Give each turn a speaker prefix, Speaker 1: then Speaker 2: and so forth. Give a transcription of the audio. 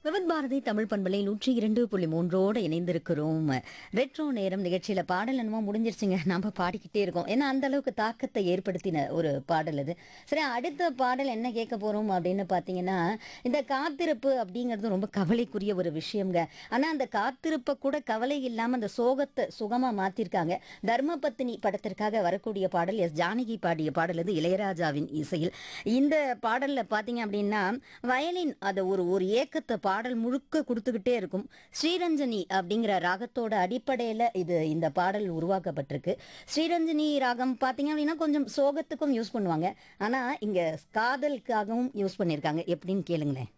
Speaker 1: விவத் பாரதி தமிழ் பண்பலை நூற்றி இரண்டு புள்ளி மூன்றோடு இணைந்திருக்கிறோம் ரெட்ரோ நேரம் நிகழ்ச்சியில பாடல் என்னமோ முடிஞ்சிருச்சுங்க நம்ம பாடிக்கிட்டே இருக்கோம் ஏன்னா அந்த அளவுக்கு தாக்கத்தை ஏற்படுத்தின ஒரு பாடல் அது சரி அடுத்த பாடல் என்ன கேட்க போறோம் அப்படின்னு பார்த்தீங்கன்னா இந்த காத்திருப்பு அப்படிங்கிறது ரொம்ப கவலைக்குரிய ஒரு விஷயம்ங்க ஆனா அந்த காத்திருப்பை கூட கவலை இல்லாம அந்த சோகத்தை சுகமா மாத்திருக்காங்க தர்மபத்தினி படத்திற்காக வரக்கூடிய பாடல் எஸ் ஜானகி பாடிய பாடல் அது இளையராஜாவின் இசையில் இந்த பாடல்ல பாத்தீங்க அப்படின்னா வயலின் அதை ஒரு ஒரு ஏக்கத்தை பாடல் முழுக்க கொடுத்துக்கிட்டே இருக்கும் ஸ்ரீரஞ்சனி அப்படிங்கிற ராகத்தோட அடிப்படையில இது இந்த பாடல் உருவாக்கப்பட்டிருக்கு ஸ்ரீரஞ்சனி ராகம் பாத்தீங்க அப்படின்னா கொஞ்சம் சோகத்துக்கும் யூஸ் பண்ணுவாங்க ஆனா இங்க காதலுக்காகவும் யூஸ் பண்ணியிருக்காங்க எப்படின்னு கேளுங்களேன்